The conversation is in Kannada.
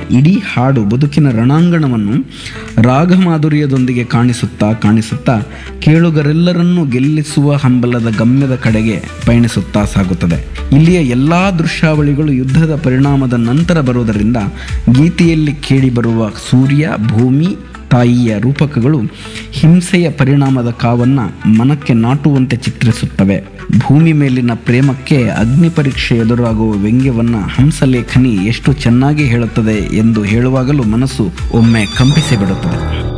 ಇಡೀ ಹಾಡು ಬದುಕಿನ ರಣಾಂಗಣವನ್ನು ರಾಗಮಾಧುರ್ಯದೊಂದಿಗೆ ಕಾಣಿಸುತ್ತಾ ಕಾಣಿಸುತ್ತಾ ಕೇಳುಗರೆಲ್ಲರನ್ನೂ ಗೆಲ್ಲಿಸುವ ಹಂಬಲದ ಗಮ್ಯದ ಕಡೆಗೆ ಪಯಣಿಸುತ್ತಾ ಸಾಗುತ್ತದೆ ಇಲ್ಲಿಯ ಎಲ್ಲಾ ದೃಶ್ಯಾವಳಿಗಳು ಯುದ್ಧದ ಪರಿಣಾಮದ ನಂತರ ಬರುವುದರಿಂದ ಗೀತೆಯಲ್ಲಿ ಕೇಳಿಬರುವ ಸೂರ್ಯ ಭೂಮಿ ತಾಯಿಯ ರೂಪಕಗಳು ಹಿಂಸೆಯ ಪರಿಣಾಮದ ಕಾವನ್ನ ಮನಕ್ಕೆ ನಾಟುವಂತೆ ಚಿತ್ರಿಸುತ್ತವೆ ಭೂಮಿ ಮೇಲಿನ ಪ್ರೇಮಕ್ಕೆ ಅಗ್ನಿ ಪರೀಕ್ಷೆ ಎದುರಾಗುವ ವ್ಯಂಗ್ಯವನ್ನ ಹಂಸಲೇಖನಿ ಎಷ್ಟು ಚೆನ್ನಾಗಿ ಹೇಳುತ್ತದೆ ಎಂದು ಹೇಳುವಾಗಲೂ ಮನಸ್ಸು ಒಮ್ಮೆ ಕಂಪಿಸಿ ಬಿಡುತ್ತದೆ